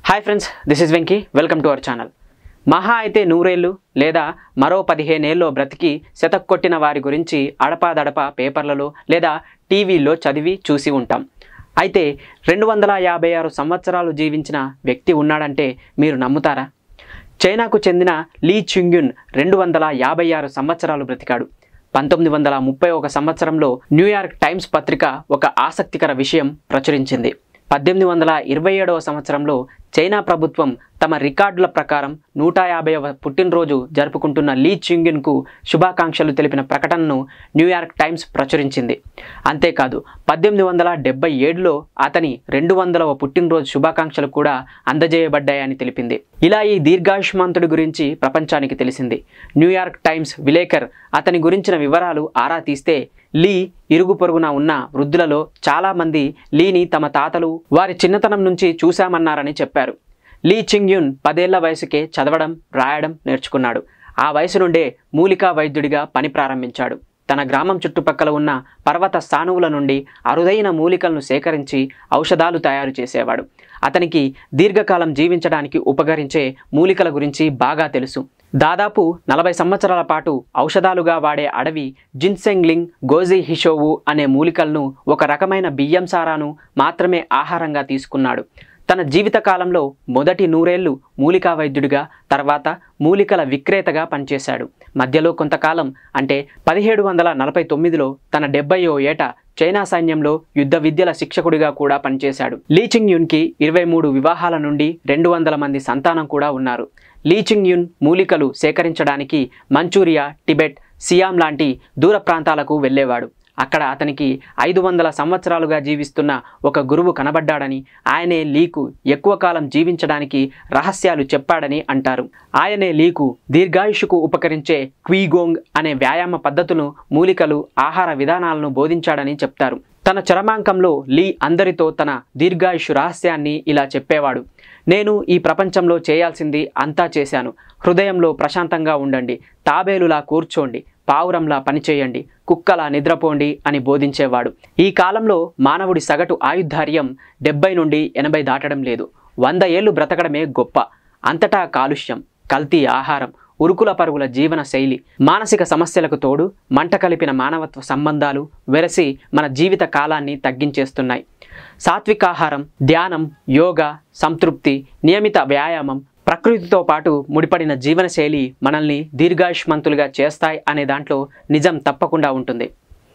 hi friends this is Venky welcome to our channel మహా అయితే నూరేళ్ళు లేదా మరో పదిహేనేళ్ళలో బ్రతికి శతక్కొట్టిన వారి గురించి అడపాదడప పేపర్లలో లేదా టీవీల్లో చదివి చూసి ఉంటాం అయితే రెండు వందల యాభై ఆరు సంవత్సరాలు జీవించిన వ్యక్తి ఉన్నాడంటే మీరు నమ్ముతారా చైనాకు చెందిన లీ చుంగ్యున్ రెండు వందల యాభై ఆరు సంవత్సరాలు బ్రతికాడు పంతొమ్మిది వందల ముప్పై ఒక సంవత్సరంలో న్యూయార్క్ టైమ్స్ పత్రిక ఒక ఆసక్తికర విషయం ప్రచురించింది పద్దెనిమిది వందల ఇరవై ఏడవ సంవత్సరంలో చైనా ప్రభుత్వం తమ రికార్డుల ప్రకారం నూట యాభైవ పుట్టినరోజు జరుపుకుంటున్న లీ చింగిన్కు శుభాకాంక్షలు తెలిపిన ప్రకటనను న్యూయార్క్ టైమ్స్ ప్రచురించింది అంతేకాదు పద్దెనిమిది వందల డెబ్బై ఏడులో అతని రెండు వందలవ పుట్టినరోజు శుభాకాంక్షలు కూడా అందజేయబడ్డాయని తెలిపింది ఇలా ఈ దీర్ఘాయుష్మంతుడి గురించి ప్రపంచానికి తెలిసింది న్యూయార్క్ టైమ్స్ విలేకర్ అతని గురించిన వివరాలు ఆరా తీస్తే లీ ఇరుగు పొరుగున ఉన్న వృద్ధులలో చాలామంది లీని తమ తాతలు వారి చిన్నతనం నుంచి చూశామన్నారని చెప్పారు లీ చింగ్యున్ పదేళ్ల వయసుకే చదవడం రాయడం నేర్చుకున్నాడు ఆ వయసు నుండే మూలికా వైద్యుడిగా పని ప్రారంభించాడు తన గ్రామం చుట్టుపక్కల ఉన్న పర్వత సానువుల నుండి అరుదైన మూలికలను సేకరించి ఔషధాలు తయారు చేసేవాడు అతనికి దీర్ఘకాలం జీవించడానికి ఉపకరించే మూలికల గురించి బాగా తెలుసు దాదాపు నలభై సంవత్సరాల పాటు ఔషధాలుగా వాడే అడవి జిన్సెంగ్లింగ్ గోజీ హిషోవు అనే మూలికలను ఒక రకమైన బియ్యం సారాను మాత్రమే ఆహారంగా తీసుకున్నాడు తన జీవితకాలంలో మొదటి నూరేళ్లు మూలికా వైద్యుడిగా తర్వాత మూలికల విక్రేతగా పనిచేశాడు మధ్యలో కొంతకాలం అంటే పదిహేడు వందల నలభై తొమ్మిదిలో తన డెబ్బయో ఏట చైనా సైన్యంలో యుద్ధ విద్యల శిక్షకుడిగా కూడా పనిచేశాడు లీచింగ్ యున్కి ఇరవై మూడు వివాహాల నుండి రెండు వందల మంది సంతానం కూడా ఉన్నారు లీచింగ్ యున్ మూలికలు సేకరించడానికి మంచూరియా టిబెట్ సియాం లాంటి దూర ప్రాంతాలకు వెళ్ళేవాడు అక్కడ అతనికి ఐదు వందల సంవత్సరాలుగా జీవిస్తున్న ఒక గురువు కనబడ్డాడని ఆయనే లీకు ఎక్కువ కాలం జీవించడానికి రహస్యాలు చెప్పాడని అంటారు ఆయనే లీకు దీర్ఘాయుషుకు ఉపకరించే క్వీగోంగ్ అనే వ్యాయామ పద్ధతులను మూలికలు ఆహార విధానాలను బోధించాడని చెప్తారు తన చరమాంకంలో లీ అందరితో తన దీర్ఘాయుషు రహస్యాన్ని ఇలా చెప్పేవాడు నేను ఈ ప్రపంచంలో చేయాల్సింది అంతా చేశాను హృదయంలో ప్రశాంతంగా ఉండండి తాబేలులా కూర్చోండి పావురంలా పనిచేయండి కుక్కలా నిద్రపోండి అని బోధించేవాడు ఈ కాలంలో మానవుడి సగటు ఆయుర్ధార్యం డెబ్బై నుండి ఎనభై దాటడం లేదు వంద ఏళ్ళు బ్రతకడమే గొప్ప అంతటా కాలుష్యం కల్తీ ఆహారం ఉరుకుల పరుగుల జీవన శైలి మానసిక సమస్యలకు తోడు మంట కలిపిన మానవత్వ సంబంధాలు వెరసి మన జీవిత కాలాన్ని తగ్గించేస్తున్నాయి సాత్వికాహారం ధ్యానం యోగా సంతృప్తి నియమిత వ్యాయామం ప్రకృతితో పాటు ముడిపడిన జీవనశైలి మనల్ని దీర్ఘాయుష్మంతులుగా చేస్తాయి అనే దాంట్లో నిజం తప్పకుండా ఉంటుంది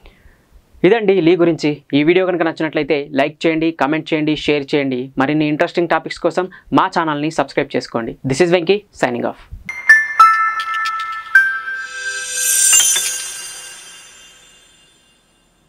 ఇదండి లీ గురించి ఈ వీడియో కనుక నచ్చినట్లయితే లైక్ చేయండి కామెంట్ చేయండి షేర్ చేయండి మరిన్ని ఇంట్రెస్టింగ్ టాపిక్స్ కోసం మా ఛానల్ని సబ్స్క్రైబ్ చేసుకోండి this is Venky signing of